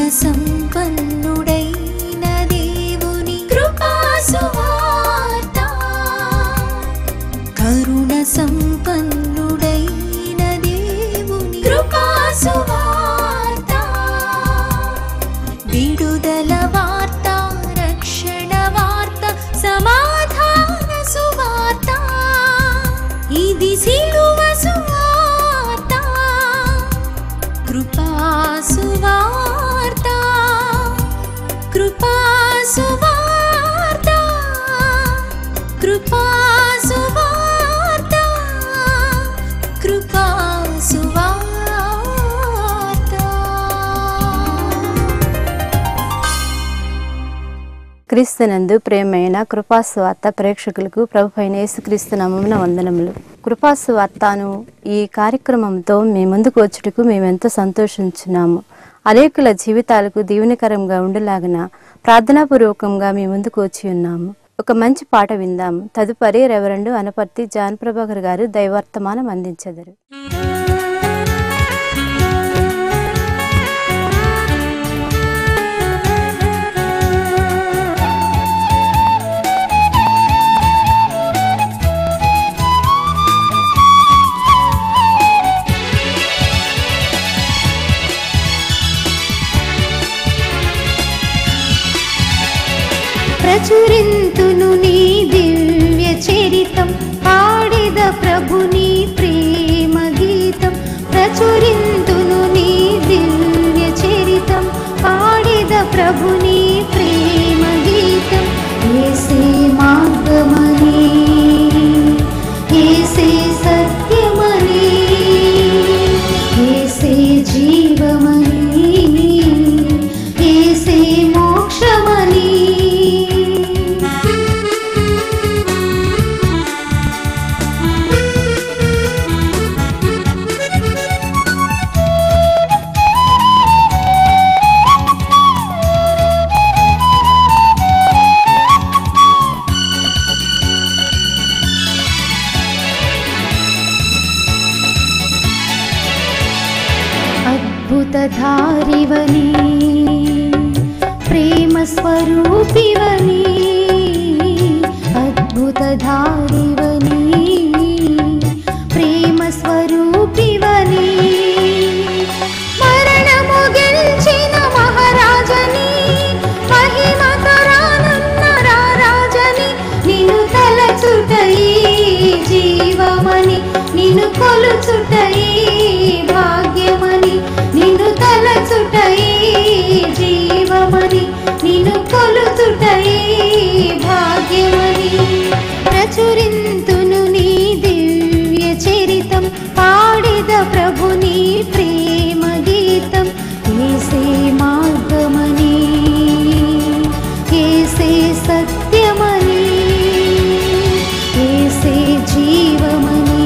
సంపన్నుడైన దేవుని కృపా సువార్త కరుణ సంపన్నుడైన దేవుని కృపా సువార్త విడుదల వార్త రక్షణ వార్త సమాధాన సువార్త ఇది సిలువ సువార్త కృపా సువార్త కృపా సువార్త కృపా సువార్త కృపా సువార్త క్రీస్తునందు ప్రేమైన కృపాసువార్త ప్రేక్షకులకు ప్రభు అయిన యేసుక్రీస్తు నామమున వందనములు కృపాసువార్తను ఈ కార్యక్రమంతో మీ ముందుకు వచ్చుటకు మేమెంతో సంతోషించున్నాము అనేకుల జీవితాలకు దీవెనకరంగా ఉండేలాగన ప్రార్థనాపూర్వకంగా మీ ముందుకు వచ్చి ఉన్నాము ఒక మంచి పాట విందాము తదుపరి రెవరెండు అనపర్తి జాన్ ప్రభాకర్ గారు దైవర్తమానం అందించెదరు ప్రచురింతును నీ దివ్య చరితం పాడిద ప్రభుని ప్రేమ గీతం ప్రచురింతును నీ దివ్య చరితం పాడిద ప్రభుని ప్రేమ గీతం ఏసే మార్గమని ఏసే సత్యమని ఏసే జీవమని ఏసే మోక్షమని అద్భుతధారివని ప్రేమ స్వరూపివని అద్భుతధారివని ప్రేమ స్వరూపివని మరణము గెలిచిన మహారాజని మహిమతో రానున్న రారాజని నిన్ను తలచుటయి జీవమని నిన్ను కొలుచుటయి భాగ్యమని నిన్ను తలచుటయి జీవమని నిన్ను కొలుచుటయి భాగ్యమని ప్రచురింతును నీ దివ్య చరితం పాడిద ప్రభుని ప్రేమ గీతం ఏసే మార్గమని ఏసే సత్యమని ఏసే జీవమని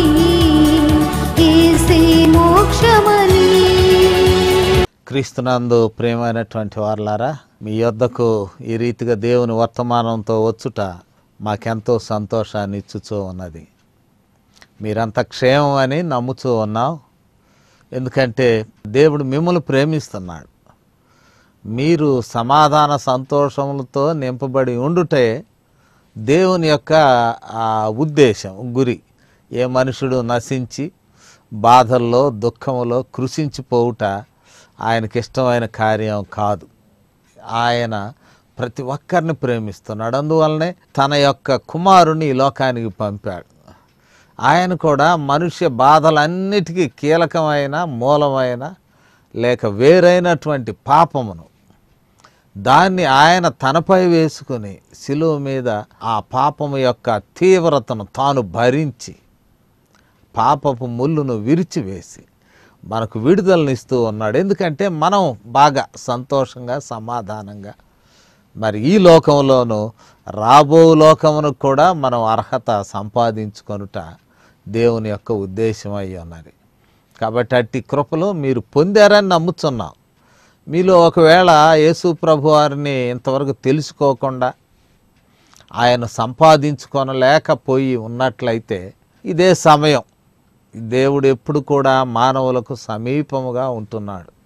ఏసే మోక్షమని క్రీస్తునందు ప్రేమైనటువంటి వారులారా మీ యొద్దకు ఈ రీతిగా దేవుని వర్తమానంతో వచ్చుట మాకెంతో సంతోషాన్ని ఇచ్చుచూ ఉన్నది మీరంతా క్షేమం అని నమ్ముతూ ఉన్నాం ఎందుకంటే దేవుడు మిమ్మల్ని ప్రేమిస్తున్నాడు మీరు సమాధాన సంతోషములతో నింపబడి ఉండుటే దేవుని యొక్క ఆ ఉద్దేశం గురి ఏ మనుషుడు నశించి బాధల్లో దుఃఖములో కృషించిపోవుట ఆయనకి ఇష్టమైన కార్యం కాదు ఆయన ప్రతి ఒక్కరిని ప్రేమిస్తున్నాడు అందువల్లనే తన యొక్క కుమారుని ఈ లోకానికి పంపాడు ఆయన కూడా మనుష్య బాధలన్నిటికీ కీలకమైన మూలమైన లేక వేరైనటువంటి పాపమును దాన్ని ఆయన తనపై వేసుకుని శిలువ మీద ఆ పాపము యొక్క తీవ్రతను తాను భరించి పాపపు ముళ్ళును విరిచివేసి మనకు విడుదలనిస్తూ ఉన్నాడు ఎందుకంటే మనం బాగా సంతోషంగా సమాధానంగా మరి ఈ లోకంలోనూ రాబో లోకమును కూడా మనం అర్హత సంపాదించుకొనుట దేవుని యొక్క ఉద్దేశం అయి ఉన్నది కాబట్టి అట్టి కృపలో మీరు పొందారని నమ్ముతున్నాం మీలో ఒకవేళ యేసు ప్రభు వారిని ఇంతవరకు తెలుసుకోకుండా ఆయన సంపాదించుకొనలేకపోయి ఉన్నట్లయితే ఇదే సమయం దేవుడు ఎప్పుడు కూడా మానవులకు సమీపముగా ఉంటున్నాడు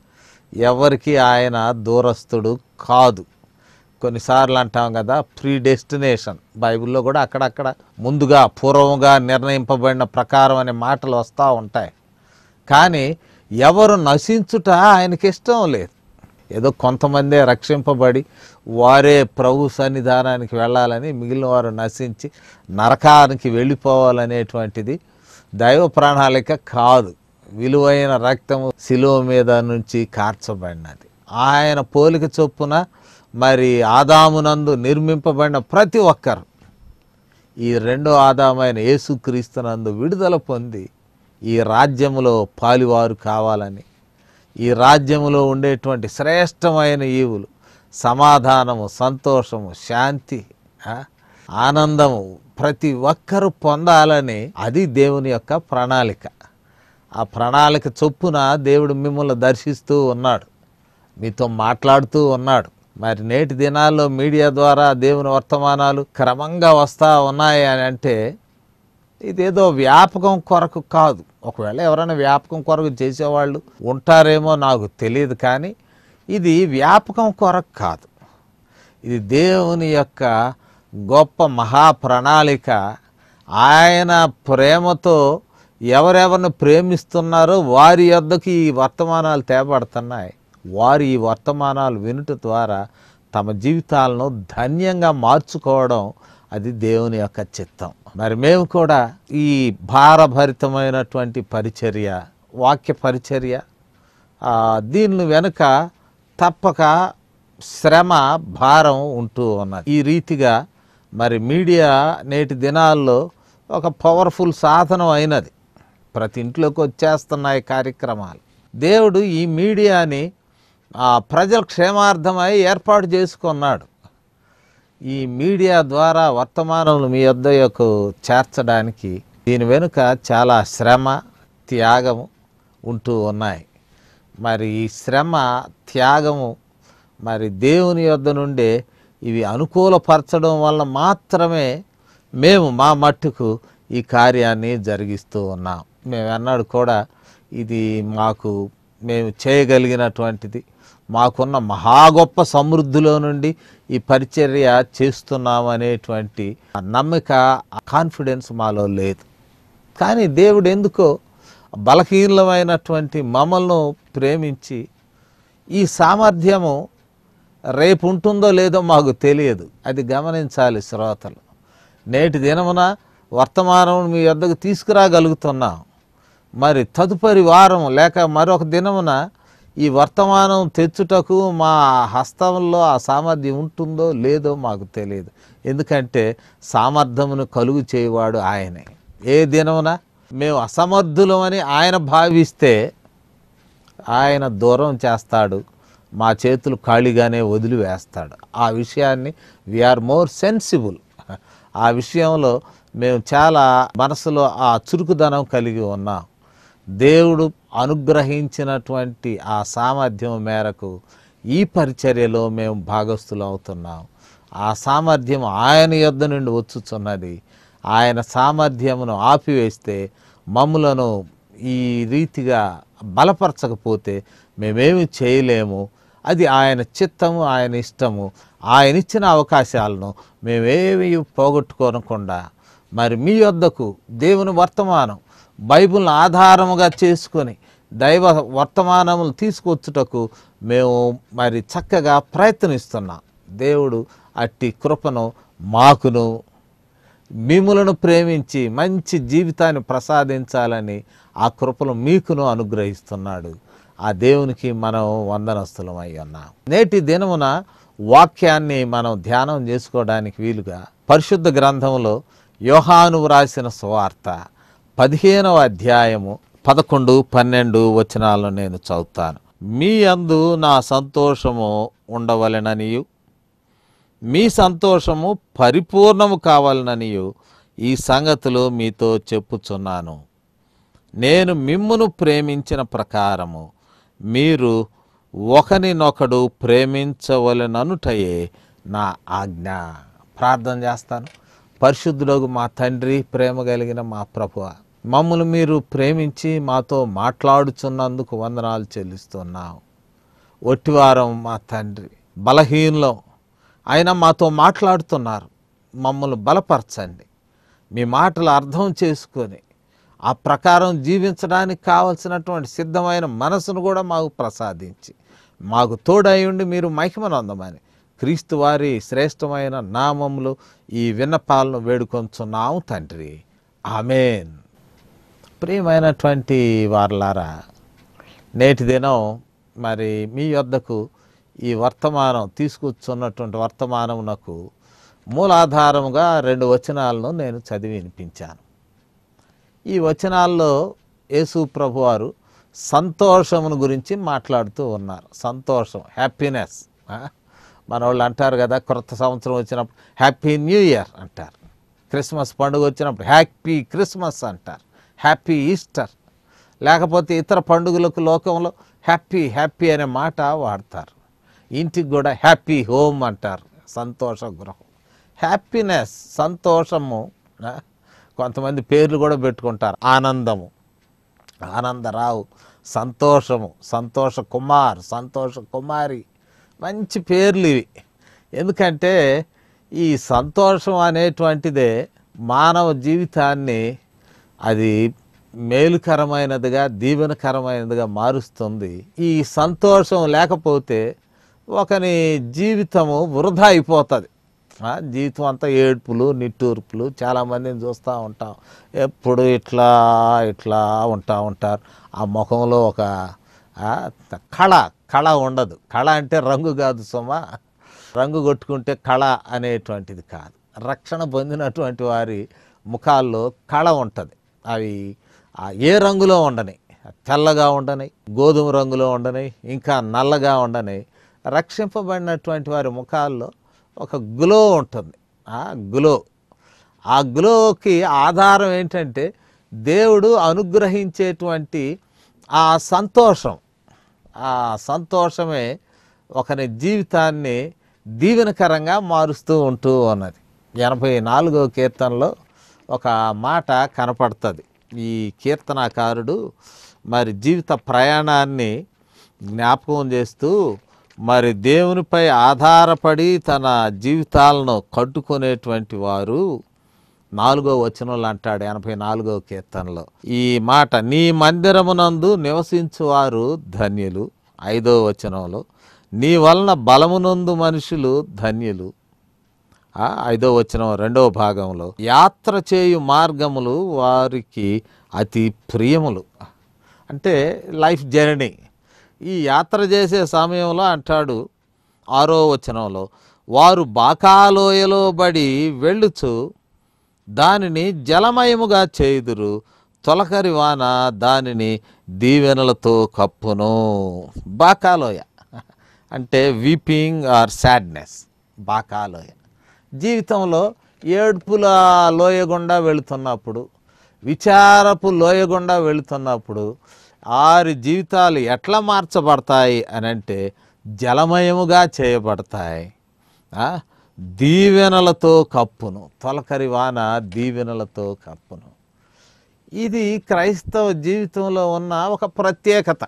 ఎవరికి ఆయన దూరస్తుడు కాదు కొన్నిసార్లు అంటాం కదా ప్రీ డెస్టినేషన్ బైబిల్లో కూడా అక్కడక్కడ ముందుగా పూర్వముగా నిర్ణయింపబడిన ప్రకారం అనే మాటలు వస్తూ ఉంటాయి కానీ ఎవరు నశించుట ఆయనకి ఇష్టం లేదు ఏదో కొంతమందే రక్షింపబడి వారే ప్రభు సన్నిధానానికి వెళ్ళాలని మిగిలిన వారు నశించి నరకానికి వెళ్ళిపోవాలనేటువంటిది దైవ ప్రణాళిక కాదు విలువైన రక్తము శిలువ మీద నుంచి కార్చబడినది ఆయన పోలిక చొప్పున మరి ఆదామునందు నిర్మింపబడిన ప్రతి ఒక్కరు ఈ రెండో ఆదామైన యేసుక్రీస్తునందు విడుదల పొంది ఈ రాజ్యములో పాలివారు కావాలని ఈ రాజ్యములో ఉండేటువంటి శ్రేష్టమైన ఈవులు సమాధానము సంతోషము శాంతి ఆ, ఆనందము ప్రతి ఒక్కరూ పొందాలని అది దేవుని యొక్క ప్రణాళిక ఆ ప్రణాళిక చొప్పున దేవుడు మిమ్మల్ని దర్శిస్తూ ఉన్నాడు మీతో మాట్లాడుతూ ఉన్నాడు మరి నేటి దినాల్లో మీడియా ద్వారా దేవుని వర్తమానాలు క్రమంగా వస్తూ ఉన్నాయి అని అంటే ఇదేదో వ్యాపకం కొరకు కాదు ఒకవేళ ఎవరైనా వ్యాపకం కొరకు చేసేవాళ్ళు ఉంటారేమో నాకు తెలియదు కానీ ఇది వ్యాపకం కొరకు కాదు ఇది దేవుని యొక్క గొప్ప మహాప్రణాళిక ఆయన ప్రేమతో ఎవరెవరిని ప్రేమిస్తున్నారో వారి యొద్దకు ఈ వర్తమానాలు తేబడుతున్నాయి వారు ఈ వర్తమానాలు వినుట ద్వారా తమ జీవితాలను ధన్యంగా మార్చుకోవడం అది దేవుని యొక్క చిత్తం మరి మేము కూడా ఈ భారభరితమైనటువంటి పరిచర్య వాక్య పరిచర్య ఆ, దీని వెనుక తప్పక శ్రమ భారం ఉంటూ ఉన్నది ఈ రీతిగా మరి మీడియా నేటి దినాల్లో ఒక పవర్ఫుల్ సాధనం అయినది ప్రతి ఇంట్లోకి వచ్చేస్తున్నాయి కార్యక్రమాలు దేవుడు ఈ మీడియాని ఆ, ప్రజల క్షేమార్థమై ఏర్పాటు చేసుకున్నాడు ఈ మీడియా ద్వారా వర్తమానములు మీ వద్దకు చేర్చడానికి దీని వెనుక చాలా శ్రమ త్యాగము ఉంటూ ఉన్నాయి మరి ఈ శ్రమ త్యాగము మరి దేవుని యొద్ద నుండే ఇవి అనుకూలపరచడం వల్ల మాత్రమే మేము మా మట్టుకు ఈ కార్యాన్ని జరిగిస్తూ ఉన్నాం మేము అన్నాడు కూడా ఇది మాకు మేము చేయగలిగినటువంటిది మాకున్న మహా గొప్ప సమృద్ధిలో నుండి ఈ పరిచర్య చేస్తున్నాం అనేటువంటి ఆ నమ్మిక కాన్ఫిడెన్స్ మాలో లేదు కానీ దేవుడు ఎందుకో బలహీనమైనటువంటి మమ్మల్ని ప్రేమించి ఈ సామర్థ్యము రేపు ఉంటుందో లేదో మాకు తెలియదు అది గమనించాలి శ్రోతలు నేటి దినమున వర్తమానం మీ వద్దకు తీసుకురాగలుగుతున్నాం మరి తదుపరి వారం లేక మరొక దినమున ఈ వర్తమానం తెచ్చుటకు మా హస్తంలో ఆ సామర్థ్యం ఉంటుందో లేదో మాకు తెలియదు ఎందుకంటే సామర్థ్యమును కలుగు చేయవాడు ఆయనే ఏ దినమున మేము అసమర్థులమని ఆయన భావిస్తే ఆయన దూరం చేస్తాడు మా చేతులు ఖాళీగానే వదిలివేస్తాడు ఆ విషయాన్ని వీఆర్ మోర్ సెన్సిబుల్ ఆ విషయంలో మేము చాలా మనసులో ఆ చురుకుదనం కలిగి ఉన్నాం దేవుడు అనుగ్రహించినటువంటి ఆ సామర్థ్యం మేరకు ఈ పరిచర్యలో మేము భాగస్థులు అవుతున్నాం ఆ సామర్థ్యం ఆయన యొద్ద నుండి వచ్చుచున్నది ఆయన సామర్థ్యమును ఆపివేస్తే మమ్ములను ఈ రీతిగా బలపరచకపోతే మేమేమి చేయలేము అది ఆయన చిత్తము ఆయన ఇష్టము ఆయన ఇచ్చిన అవకాశాలను మేమేమి పోగొట్టుకోనకుండా మరి మీ వద్దకు దేవుని వర్తమానం బైబిల్ని ఆధారముగా చేసుకొని దైవ వర్తమానములు తీసుకొచ్చుటకు మేము మరి చక్కగా ప్రయత్నిస్తున్నాం దేవుడు అట్టి కృపను మాకును మిమ్ములను ప్రేమించి మంచి జీవితాన్ని ప్రసాదించాలని ఆ కృపను మీకును అనుగ్రహిస్తున్నాడు ఆ దేవునికి మనం వందనస్తులం అయి ఉన్నాం నేటి దినమున వాక్యాన్ని మనం ధ్యానం చేసుకోవడానికి వీలుగా పరిశుద్ధ గ్రంథంలో యోహాను వ్రాసిన సువార్త పదిహేనవ అధ్యాయము పదకొండు పన్నెండు వచనాలను నేను చదువుతాను మీ అందు నా సంతోషము ఉండవలెననియు మీ సంతోషము పరిపూర్ణము కావాలననియు ఈ సంగతులు మీతో చెప్పుచున్నాను నేను మిమ్మును ప్రేమించిన ప్రకారము మీరు ఒకరినొకడు ప్రేమించవలననుటయే నా ఆజ్ఞ ప్రార్థన చేస్తాను పరిశుద్ధులకు మా తండ్రి ప్రేమ కలిగిన మా ప్రభువ మమ్మల్ని మీరు ప్రేమించి మాతో మాట్లాడుచున్నందుకు వందనాలు చెల్లిస్తున్నాం ఒట్టివారం మా తండ్రి బలహీనలం ఆయన మాతో మాట్లాడుతున్నారు మమ్మల్ని బలపరచండి మీ మాటలు అర్థం చేసుకొని ఆ ప్రకారం జీవించడానికి కావలసినటువంటి సిద్ధమైన మనసును కూడా మాకు ప్రసాదించి మాకు తోడై ఉండి మీరు మహిమనందమని క్రీస్తు వారి శ్రేష్టమైన నామములు ఈ విన్నపాలను వేడుకొంచున్నాము తండ్రి ఆమెన్ ప్రియమైనటువంటి వారలారా నేటి దినం మరి మీ యొద్దకు ఈ వర్తమానం తీసుకొచ్చున్నటువంటి వర్తమానమునకు మూలాధారముగా రెండు వచనాలను నేను చదివి వినిపించాను ఈ వచనాల్లో యేసు ప్రభువారు సంతోషమును గురించి మాట్లాడుతూ ఉన్నారు సంతోషం హ్యాపీనెస్ మన వాళ్ళు అంటారు కదా క్రొత్త సంవత్సరం వచ్చినప్పుడు హ్యాపీ న్యూ ఇయర్ అంటారు క్రిస్మస్ పండుగ వచ్చినప్పుడు హ్యాపీ క్రిస్మస్ అంటారు హ్యాపీ ఈస్టర్ లేకపోతే ఇతర పండుగలకు లోకంలో హ్యాపీ హ్యాపీ అనే మాట వాడతారు ఇంటికి కూడా హ్యాపీ హోమ్ అంటారు సంతోష గృహం హ్యాపీనెస్ సంతోషము ఆ, కొంతమంది పేర్లు కూడా పెట్టుకుంటారు ఆనందము ఆనందరావు సంతోషము సంతోష కుమార్ సంతోష కుమారి మంచి పేర్లు ఇవి ఎందుకంటే ఈ సంతోషం అనేటువంటిదే మానవ జీవితాన్ని అది మేలుకరమైనదిగా దీవెనకరమైనదిగా మారుస్తుంది ఈ సంతోషం లేకపోతే ఒకని జీవితము వృధా అయిపోతుంది ఆ, జీవితం అంతా ఏడ్పులు నిట్టూర్పులు చాలామందిని చూస్తూ ఉంటాం ఎప్పుడు ఇట్లా ఇట్లా ఉంటా ఉంటారు ఆ ముఖంలో ఒక ఆ, కళ కళ ఉండదు కళ అంటే రంగు కాదు సుమా రంగు కొట్టుకుంటే కళ అనేటువంటిది కాదు రక్షణ పొందినటువంటి వారి ముఖాల్లో కళ ఉంటుంది అవి ఆ ఏ రంగులో ఉండని తెల్లగా ఉండని గోధుమ రంగులో ఉండని ఇంకా నల్లగా ఉండని రక్షింపబడినటువంటి వారి ముఖాల్లో ఒక గ్లో ఉంటుంది ఆ గ్లో ఆ గ్లోకి ఆధారం ఏంటంటే దేవుడు అనుగ్రహించేటువంటి ఆ సంతోషం ఆ సంతోషమే ఒకరి జీవితాన్ని దీవెనకరంగా మారుస్తూ ఉంటూ ఉన్నది ఎనభై నాలుగో కీర్తనలో ఒక మాట కనపడుతుంది ఈ కీర్తనాకారుడు మరి జీవిత ప్రయాణాన్ని జ్ఞాపకం చేస్తూ మరి దేవునిపై ఆధారపడి తన జీవితాలను కట్టుకునేటువంటి వారు నాలుగో వచనంలో అంటాడు ఎనభై నాలుగో కీర్తనలో ఈ మాట నీ మందిరమునందు నివసించువారు ధన్యులు ఐదో వచనంలో నీ వలన బలమునందు మనుషులు ధన్యులు ఆ, ఐదో వచనం రెండవ భాగంలో యాత్ర చేయు మార్గములు వారికి అతి ప్రియములు అంటే లైఫ్ జర్నీ ఈ యాత్ర చేసే సమయంలో అంటాడు ఆరో వచనంలో వారు బాకాలోయలో బడి వెళ్ళుచు దానిని జలమయముగా చేయుదురు తొలకరి వాన దానిని దీవెనలతో కప్పును బాకాలోయ అంటే వీపింగ్ ఆర్ సాడ్నెస్ బాకాలోయ జీవితంలో ఏడ్పుల లోయ గుండా వెళుతున్నప్పుడు విచారపు లోయ గుండా వెళుతున్నప్పుడు ఆరి జీవితాలు ఎట్లా మార్చబడతాయి అని అంటే జలమయముగా చేయబడతాయి ఆ? దీవెనలతో కప్పును తొలకరి వాన దీవెనలతో కప్పును ఇది క్రైస్తవ జీవితంలో ఉన్న ఒక ప్రత్యేకత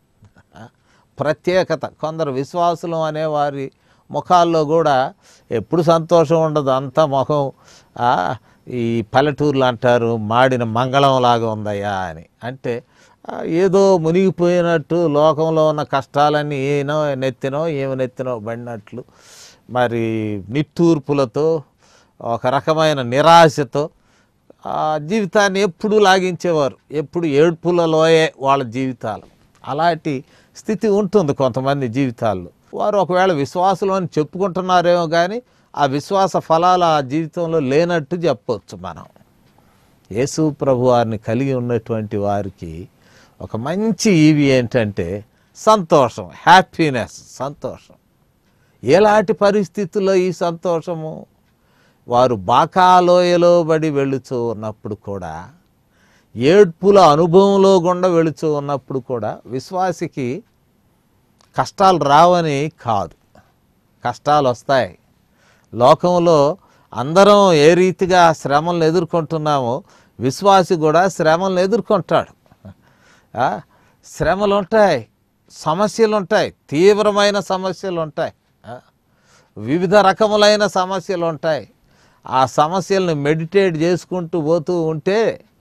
ప్రత్యేకత కొందరు విశ్వాసులు అనేవారి ముఖాల్లో కూడా ఎప్పుడు సంతోషం ఉండదు అంతా ముఖం ఆ, ఈ పల్లెటూర్లు అంటారు మాడిన మంగళం లాగా ఉందయ్యా అని అంటే ఆ, ఏదో మునిగిపోయినట్టు లోకంలో ఉన్న కష్టాలన్నీ ఏనో నెత్తినో ఏమి నెత్తినో పడినట్లు మరి నిట్టూర్పులతో ఒక రకమైన నిరాశతో ఆ జీవితాన్ని ఎప్పుడు లాగించేవారు ఎప్పుడు ఏడ్పులలోయే వాళ్ళ జీవితాలు అలాంటి స్థితి ఉంటుంది కొంతమంది జీవితాల్లో వారు ఒకవేళ విశ్వాసులు అని చెప్పుకుంటున్నారేమో కానీ ఆ విశ్వాస ఫలాలు ఆ జీవితంలో లేనట్టు చెప్పొచ్చు మనం యేసు ప్రభు వారిని కలిగి ఉన్నటువంటి వారికి ఒక మంచి ఈవి ఏంటంటే సంతోషం హ్యాపీనెస్ సంతోషం ఎలాంటి పరిస్థితుల్లో ఈ సంతోషము వారు బాకాలోయలో బడి వెళుచూ ఉన్నప్పుడు కూడా ఏడ్పుల అనుభవంలో గుండా వెళుచూ ఉన్నప్పుడు కూడా విశ్వాసికి కష్టాలు రావని కాదు కష్టాలు వస్తాయి లోకంలో అందరం ఏ రీతిగా శ్రమలను ఎదుర్కొంటున్నామో విశ్వాసి కూడా శ్రమలను ఎదుర్కొంటాడు ఆ, శ్రమలు ఉంటాయి సమస్యలు ఉంటాయి తీవ్రమైన సమస్యలు ఉంటాయి ఆ? వివిధ రకములైన సమస్యలు ఉంటాయి ఆ సమస్యలను మెడిటేట్ చేసుకుంటూ పోతూ ఉంటే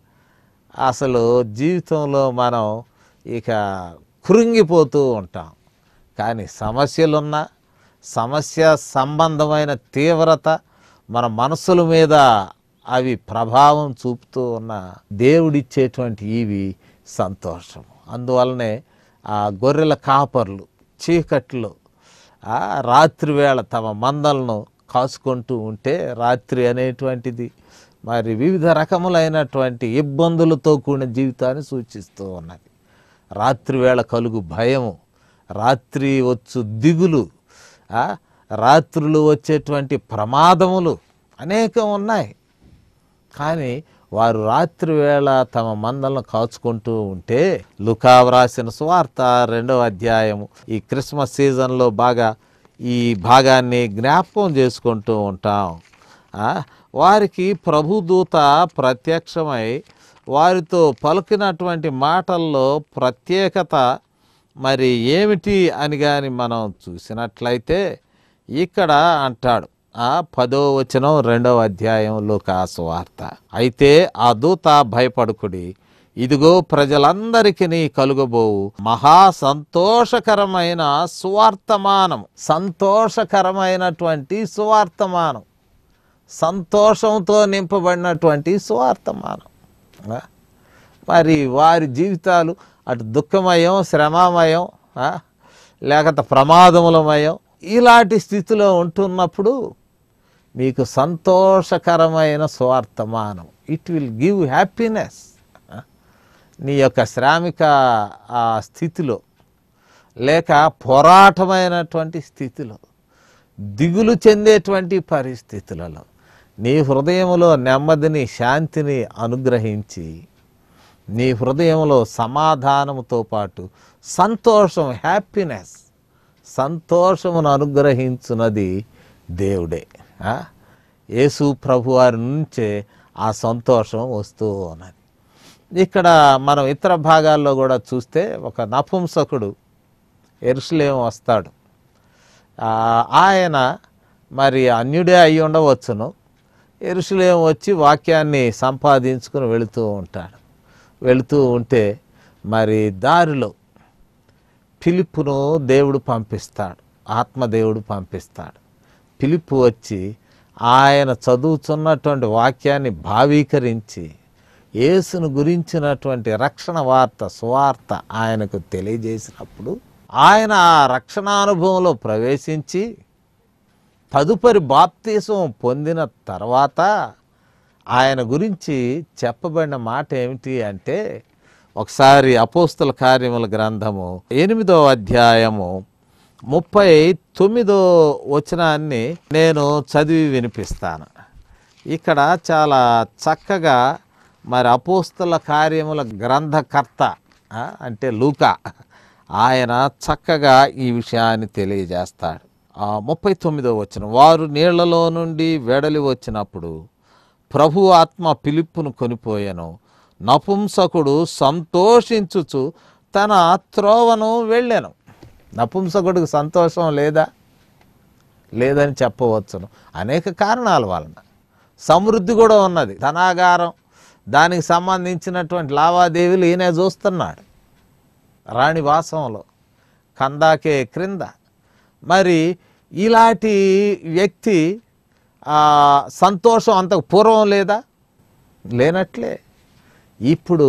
అసలు జీవితంలో మనం ఇక కృంగిపోతూ ఉంటాం కానీ సమస్యలున్నా సమస్య సంబంధమైన తీవ్రత మన మనసుల మీద అవి ప్రభావం చూపుతూ ఉన్న దేవుడిచ్చేటువంటి ఇవి సంతోషం అందువల్లనే ఆ గొర్రెల కాపర్లు చీకట్లో ఆ రాత్రి వేళ తమ మందలను కాసుకుంటూ ఉంటే రాత్రి అనేటువంటిది మరి వివిధ రకములైనటువంటి ఇబ్బందులతో కూడిన జీవితాన్ని సూచిస్తూ ఉన్నది రాత్రి వేళ కలుగు భయము రాత్రి వచ్చు దిగులు ఆ, రాత్రులు వచ్చేటువంటి ప్రమాదములు అనేకం ఉన్నాయి కానీ వారు రాత్రి వేళ తమ మందలను కాచుకుంటూ ఉంటే లుకా వ్రాసిన సువార్త రెండవ అధ్యాయము ఈ క్రిస్మస్ సీజన్లో బాగా ఈ భాగాన్ని జ్ఞాపకం చేసుకుంటూ ఉంటాం ఆ, వారికి ప్రభుదూత ప్రత్యక్షమై వారితో పలికినటువంటి మాటల్లో ప్రత్యేకత మరి ఏమిటి అని కానీ మనం చూసినట్లయితే ఇక్కడ అంటాడు ఆ పదో వచనం రెండవ అధ్యాయంలో వార్త అయితే ఆ దూత భయపడుకుడి ఇదిగో ప్రజలందరికీ కలుగబోవు మహా సంతోషకరమైన సువార్తమానం సంతోషకరమైనటువంటి సువార్తమానం సంతోషంతో నింపబడినటువంటి సువార్తమానం ఆ? మరి వారి జీవితాలు అటు దుఃఖమయం శ్రమమయం ఆ? లేకపోతే ప్రమాదములమయం ఇలాంటి స్థితిలో ఉంటున్నప్పుడు మీకు సంతోషకరమైన స్వార్థమానం ఇట్ విల్ గివ్ హ్యాపీనెస్ నీ యొక్క శ్రామిక ఆ స్థితిలో లేక పోరాటమైనటువంటి స్థితిలో దిగులు చెందేటువంటి పరిస్థితులలో నీ హృదయంలో నెమ్మదిని శాంతిని అనుగ్రహించి నీ హృదయంలో సమాధానముతో పాటు సంతోషం హ్యాపీనెస్ సంతోషమును అనుగ్రహించున్నది దేవుడే ఆ? యేసు ప్రభు వారి నుంచే ఆ సంతోషం వస్తూ ఉన్నది ఇక్కడ మనం ఇతర భాగాల్లో కూడా చూస్తే ఒక నపుంసకుడు ఎరుసలేం వస్తాడు ఆ, ఆయన మరి అన్యుడే అయి ఉండవచ్చును ఎరుసలేం వచ్చి వాక్యాన్ని సంపాదించుకుని వెళుతూ ఉంటాడు వెళుతూ ఉంటే మరి దారిలో పిలుపును దేవుడు పంపిస్తాడు ఆత్మదేవుడు పంపిస్తాడు పిలుపు వచ్చి ఆయన చదువుతున్నటువంటి వాక్యాన్ని భావీకరించి యేసును గురించినటువంటి రక్షణ వార్త సువార్త ఆయనకు తెలియజేసినప్పుడు ఆయన ఆ రక్షణానుభవంలో ప్రవేశించి తదుపరి బాప్తీసం పొందిన తర్వాత ఆయన గురించి చెప్పబడిన మాట ఏమిటి అంటే ఒకసారి అపోస్తుల కార్యముల గ్రంథము ఎనిమిదో అధ్యాయము ముప్పై తొమ్మిదో వచనాన్ని నేను చదివి వినిపిస్తాను ఇక్కడ చాలా చక్కగా మరి అపోస్తుల కార్యముల గ్రంథకర్త ఆ, అంటే లూకా ఆయన చక్కగా ఈ విషయాన్ని తెలియజేస్తాడు ఆ ముప్పై తొమ్మిదో వచ్చిన వారు నీళ్లలో నుండి వెడలి వచ్చినప్పుడు ప్రభు ఆత్మ పిలుపును కొనిపోయాను నపుంసకుడు సంతోషించుచు తన త్రోవను వెళ్ళాను నపుంసకుడికి సంతోషం లేదా లేదని చెప్పవచ్చును అనేక కారణాల వలన సమృద్ధి కూడా ఉన్నది ధనాగారం దానికి సంబంధించినటువంటి లావాదేవీలు ఈయనే చూస్తున్నాడు రాణి వాసంలో కందాకే క్రింద మరి ఇలాంటి వ్యక్తి ఆ, సంతోషం అంతకు పూర్వం లేదా లేనట్లే ఇప్పుడు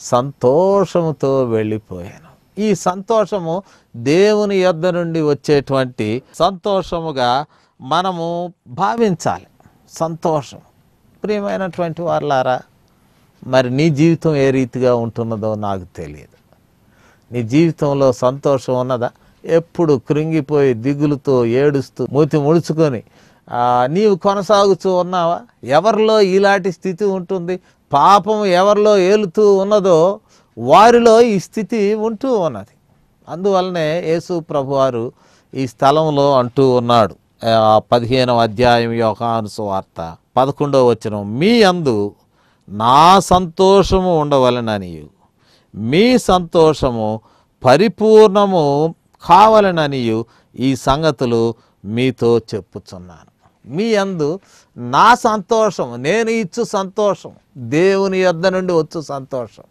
సంతోషముతో వెళ్ళిపోయాను ఈ సంతోషము దేవుని యొద్ద నుండి వచ్చేటువంటి సంతోషముగా మనము భావించాలి సంతోషం ప్రియమైనటువంటి వాళ్ళారా మరి నీ జీవితం ఏ రీతిగా ఉంటున్నదో నాకు తెలియదు నీ జీవితంలో సంతోషం ఉన్నదా ఎప్పుడు కృంగిపోయి దిగులుతో ఏడుస్తూ మూతి ముడుచుకొని ఆ, నీవు కొనసాగుతూ ఉన్నావా ఎవరిలో ఇలాంటి స్థితి ఉంటుంది పాపం ఎవరిలో ఏలుతూ ఉన్నదో వారిలో ఈ స్థితి ఉంటూ ఉన్నది అందువల్లనే యేసు ప్రభువారు ఈ స్థలంలో అంటూ ఉన్నాడు ఆ, పదిహేనవ అధ్యాయం యోహాను సువార్త పదకొండవ వచనం మీ అందు నా సంతోషము ఉండవలననియు మీ సంతోషము పరిపూర్ణము కావాలననియు ఈ సంగతులు మీతో చెప్పుచున్నాను మీ అందు నా సంతోషం నేను ఇచ్చు సంతోషం దేవుని యొద్ద నుండి వచ్చు సంతోషం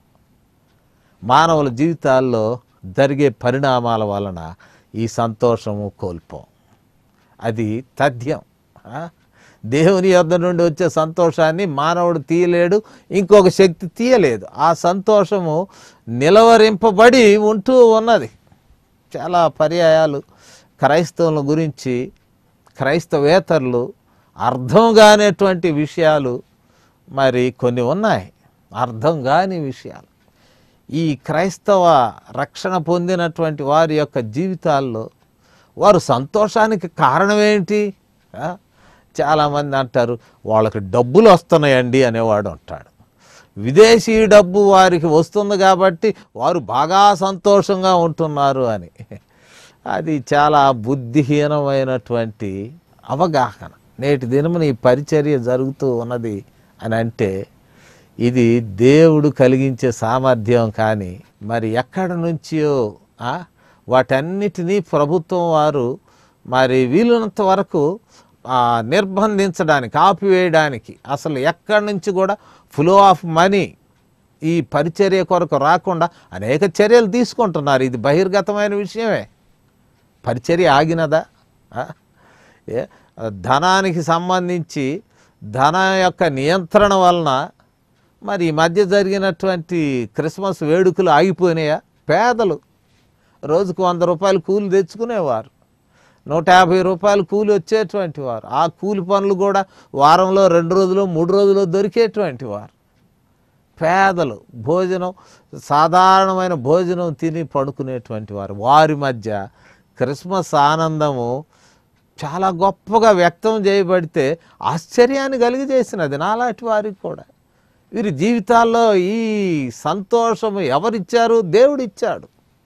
మానవుల జీవితాల్లో జరిగే పరిణామాల వలన ఈ సంతోషము కోల్పోం అది తథ్యం ఆ? దేవుని యొద్ద నుండి వచ్చే సంతోషాన్ని మానవుడు తీయలేడు ఇంకొక శక్తి తీయలేదు ఆ సంతోషము నిలవరింపబడి ఉంటూ ఉన్నది చాలా పర్యాయాలు క్రైస్తవుల గురించి క్రైస్తవేతరులు అర్థం కానిటువంటి విషయాలు మరి కొన్ని ఉన్నాయి అర్థం కాని విషయాలు ఈ క్రైస్తవ రక్షణ పొందినటువంటి వారి యొక్క జీవితాల్లో వారు సంతోషానికి కారణం ఏంటి ఆ? చాలామంది అంటారు వాళ్ళకి డబ్బులు వస్తున్నాయండి అనేవాడు ఉంటాడు విదేశీ డబ్బు వారికి వస్తుంది కాబట్టి వారు బాగా సంతోషంగా ఉంటున్నారు అని అది చాలా బుద్ధిహీనమైనటువంటి అవగాహన నేటి దినమున ఈ పరిచర్య జరుగుతూ ఉన్నది అని అంటే ఇది దేవుడు కలిగించే సామర్థ్యం కానీ మరి ఎక్కడి నుంచో ఆ, వాటన్నిటినీ ప్రభుత్వం వారు మరి వీలున్నంత వరకు ఆ, నిర్బంధించడానికి ఆపివేయడానికి అసలు ఎక్కడి నుంచి కూడా ఫ్లో ఆఫ్ మనీ ఈ పరిచర్య కొరకు రాకుండా అనేక చర్యలు తీసుకుంటున్నారు ఇది బహిర్గతమైన విషయమే పరిచర్య ఆగినదా ఆ? ఏ ధనానికి సంబంధించి ధన యొక్క నియంత్రణ వలన మరి ఈ మధ్య జరిగినటువంటి క్రిస్మస్ వేడుకలు ఆగిపోయినాయా పేదలు రోజుకు వంద రూపాయలు కూలి తెచ్చుకునేవారు నూట యాభై రూపాయలు కూలి వచ్చేటువంటి వారు ఆ కూలి పనులు కూడా వారంలో రెండు రోజులు మూడు రోజులు దొరికేటువంటి వారు పేదలు భోజనం సాధారణమైన భోజనం తిని పడుకునేటువంటి వారు వారి మధ్య క్రిస్మస్ ఆనందము చాలా గొప్పగా వ్యక్తం చేయబడితే ఆశ్చర్యాన్ని కలిగజేసినది నాలాంటి వారికి కూడా వీరి జీవితాల్లో ఈ సంతోషము ఎవరిచ్చారు దేవుడిచ్చాడు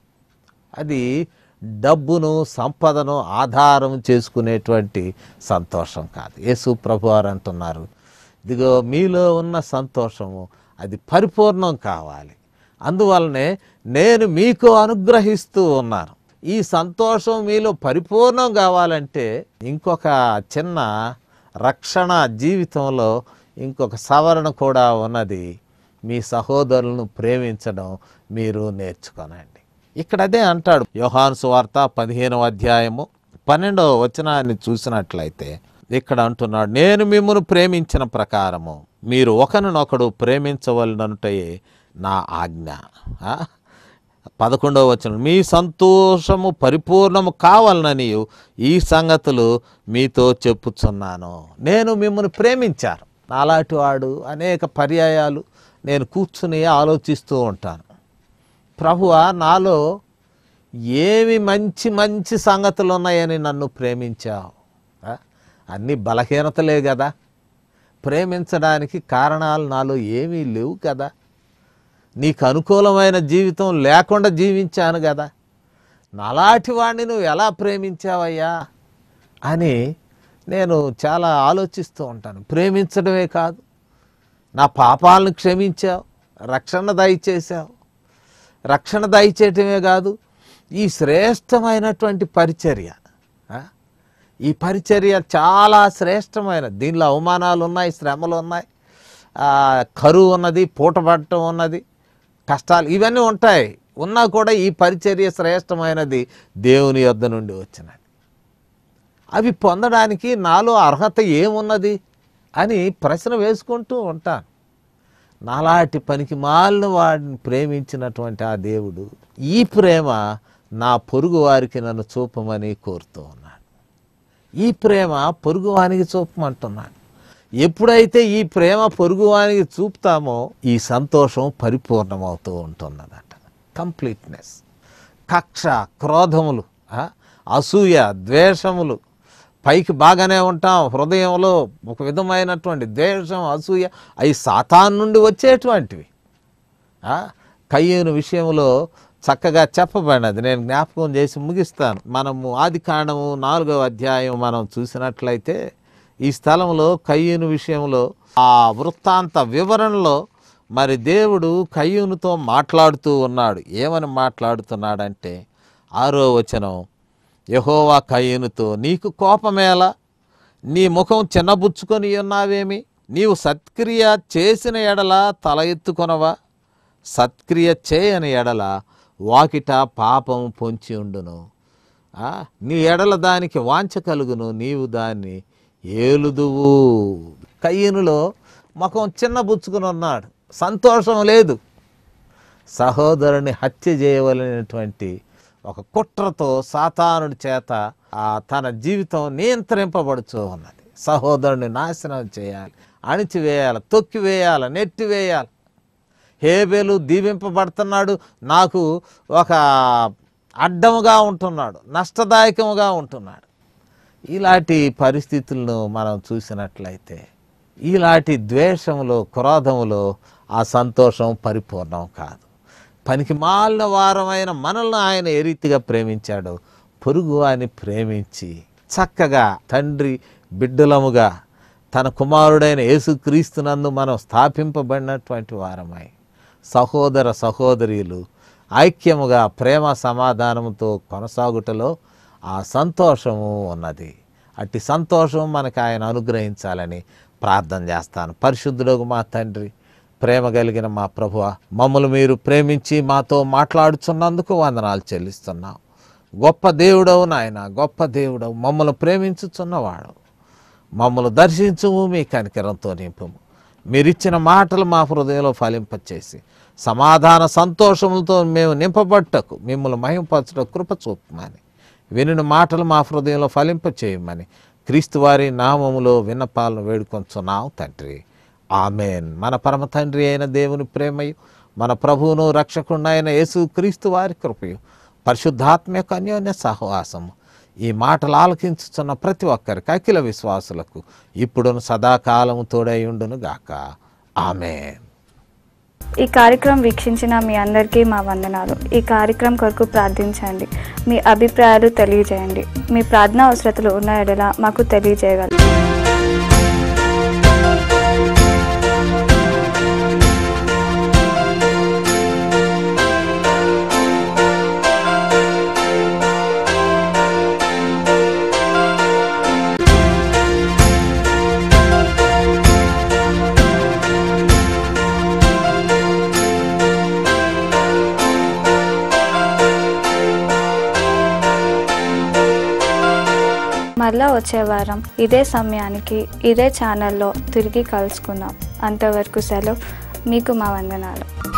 అది డబ్బును సంపదను ఆధారం చేసుకునేటువంటి సంతోషం కాదు యేసు ప్రభు వారు అంటున్నారు ఇదిగో మీలో ఉన్న సంతోషము అది పరిపూర్ణం కావాలి అందువలనే నేను మీకు అనుగ్రహిస్తూ ఉన్నాను ఈ సంతోషం మీలో పరిపూర్ణం కావాలంటే ఇంకొక చిన్న రక్షణ జీవితంలో ఇంకొక సవరణ కూడా ఉన్నది మీ సహోదరులను ప్రేమించడం మీరు నేర్చుకోనండి ఇక్కడ అదే అంటాడు యోహాను సువార్త పదిహేనవ అధ్యాయము పన్నెండవ వచనాన్ని చూసినట్లయితే ఇక్కడ అంటున్నాడు నేను మిమ్మల్ని ప్రేమించిన ప్రకారము మీరు ఒకరినొకడు ప్రేమించవలనంటయే నా ఆజ్ఞ ఆ? పదకొండవ వచనం మీ సంతోషము పరిపూర్ణము కావాలనని ఈ సంగతులు మీతో చెప్పుచున్నాను నేను మిమ్మల్ని ప్రేమించాను నాలాంటి వాడు అనేక పర్యాయాలు నేను కూర్చుని ఆలోచిస్తూ ఉంటాను ప్రభువా నాలో ఏమి మంచి మంచి సంగతులు ఉన్నాయని నన్ను ప్రేమించావు ఆ? అన్ని బలహీనతలే కదా ప్రేమించడానికి కారణాలు నాలో ఏమీ లేవు కదా నీకు అనుకూలమైన జీవితం లేకుండా జీవించాను కదా నాలాంటి వాడిని నువ్వు ఎలా ప్రేమించావయ్యా అని నేను చాలా ఆలోచిస్తూ ఉంటాను ప్రేమించడమే కాదు నా పాపాలను క్షమించావు రక్షణ దయచేశావు రక్షణ దయచేయటమే కాదు ఈ శ్రేష్టమైనటువంటి పరిచర్య ఆ? ఈ పరిచర్య చాలా శ్రేష్టమైన దీనిలో అవమానాలు ఉన్నాయి శ్రమలు ఉన్నాయి ఆ, కరువు ఉన్నది పూటపడటం ఉన్నది కష్టాలు ఇవన్నీ ఉంటాయి ఉన్నా కూడా ఈ పరిచర్య శ్రేష్టమైనది దేవుని యొద్ద నుండి వచ్చినది అవి పొందడానికి నాలో అర్హత ఏమున్నది అని ప్రశ్న వేసుకుంటూ ఉంటాను నాలాంటి పనికి మాలిన వాడిని ప్రేమించినటువంటి ఆ దేవుడు ఈ ప్రేమ నా పొరుగు వారికి నన్ను చూపమని కోరుతూ ఉన్నాడు ఈ ప్రేమ పొరుగువానికి చూపమంటున్నాడు ఎప్పుడైతే ఈ ప్రేమ పొరుగువానికి చూపుతామో ఈ సంతోషం పరిపూర్ణమవుతూ ఉంటున్నదట కంప్లీట్నెస్ కక్ష క్రోధములు ఆ, అసూయ ద్వేషములు పైకి బాగానే ఉంటాం హృదయంలో ఒక విధమైనటువంటి ద్వేషం అసూయ అవి సాతాన్ నుండి వచ్చేటువంటివి ఆ, కయ్యూను విషయంలో చక్కగా చెప్పబడినది నేను జ్ఞాపకం చేసి ముగిస్తాను మనము ఆది కాండము నాలుగవ అధ్యాయం మనం చూసినట్లయితే ఈ స్థలంలో కయ్యూను విషయంలో ఆ వృత్తాంత వివరణలో మరి దేవుడు కయ్యూనుతో మాట్లాడుతూ ఉన్నాడు ఏమని మాట్లాడుతున్నాడంటే ఆరో వచనం యహోవా కయ్యూనుతో నీకు కోపమేలా నీ ముఖం చిన్నబుచ్చుకొని ఉన్నావేమి నీవు సత్క్రియ చేసిన ఎడల తల ఎత్తుకొనవా సత్క్రియ చేయని ఎడల వాకిట పాపం పొంచి ఉండును ఆ, నీ ఎడల దానికి వాంఛ కలుగును నీవు దాన్ని ఏలుదువు కయ్యనులో ముఖం చిన్నబుచ్చుకుని ఉన్నాడు సంతోషం లేదు సహోదరుని హత్య చేయవలసినటువంటి ఒక కుట్రతో సాతానుడి చేత ఆ తన జీవితం నియంత్రింపబడుతూ ఉన్నది సహోదరుని నాశనం చేయాలి అణిచివేయాలి తొక్కివేయాలి నెట్టివేయాలి హేబేలు దీవింపబడుతున్నాడు నాకు ఒక అడ్డముగా ఉంటున్నాడు నష్టదాయకముగా ఉంటున్నాడు ఇలాంటి పరిస్థితులను మనం చూసినట్లయితే ఇలాంటి ద్వేషములో క్రోధములో ఆ సంతోషం పరిపూర్ణం కాదు పనికి మాలిన వారమైన మనల్ని ఆయన ఏ రీతిగా ప్రేమించాడో పొరుగు అని ప్రేమించి చక్కగా తండ్రి బిడ్డలముగా తన కుమారుడైన యేసుక్రీస్తునందు మనం స్థాపింపబడినటువంటి వారమై సహోదర సహోదరీలు ఐక్యముగా ప్రేమ సమాధానముతో కొనసాగుటలో ఆ సంతోషము ఉన్నది అట్టి సంతోషం మనకు ఆయన అనుగ్రహించాలని ప్రార్థన చేస్తాను పరిశుద్ధుడు మా తండ్రి ప్రేమ కలిగిన మా ప్రభువ మమ్మల్ని మీరు ప్రేమించి మాతో మాట్లాడుచున్నందుకు వందనాలు చెల్లిస్తున్నాం గొప్ప దేవుడవు నాయన గొప్ప దేవుడవు మమ్మల్ని ప్రేమించుచున్నవాడు మమ్మల్ని దర్శించుము మీ కనికరంతో నింపుము మీరిచ్చిన మాటలు మా హృదయంలో ఫలింపచేసి సమాధాన సంతోషములతో మేము నింపబట్టకు మిమ్మల్ని మహింపరచడం కృప చూపమని వినిన మాటలు మా హృదయంలో ఫలింప చేయమని క్రీస్తు వారి నామములో విన్నపాలను వేడుకొంచున్నాం తండ్రి ఆమెన్ మన పరమ తండ్రి అయిన దేవుని ప్రేమయు మన ప్రభువును రక్షకుడు అయిన యేసు క్రీస్తు వారి కృపయు పరిశుద్ధాత్మ యొక్క అన్యోన్య సహవాసము ఈ మాటలు ఆలకించుతున్న ప్రతి ఒక్కరికి అఖిల విశ్వాసులకు ఇప్పుడును సదాకాలము తోడై ఉండును గాక ఆమెన్ ఈ కార్యక్రమం వీక్షించిన మీ అందరికీ మా వందనాలు ఈ కార్యక్రమం కొరకు ప్రార్థించండి మీ అభిప్రాయాలు తెలియజేయండి మీ ప్రార్థన అవసరతలు ఉన్న ఎడల మాకు తెలియజేయగలరు మళ్ళా వచ్చే వారం ఇదే సమయానికి ఇదే ఛానల్లో తిరిగి కలుసుకుందాం అంతవరకు సెలవు మీకు మా వందనాలు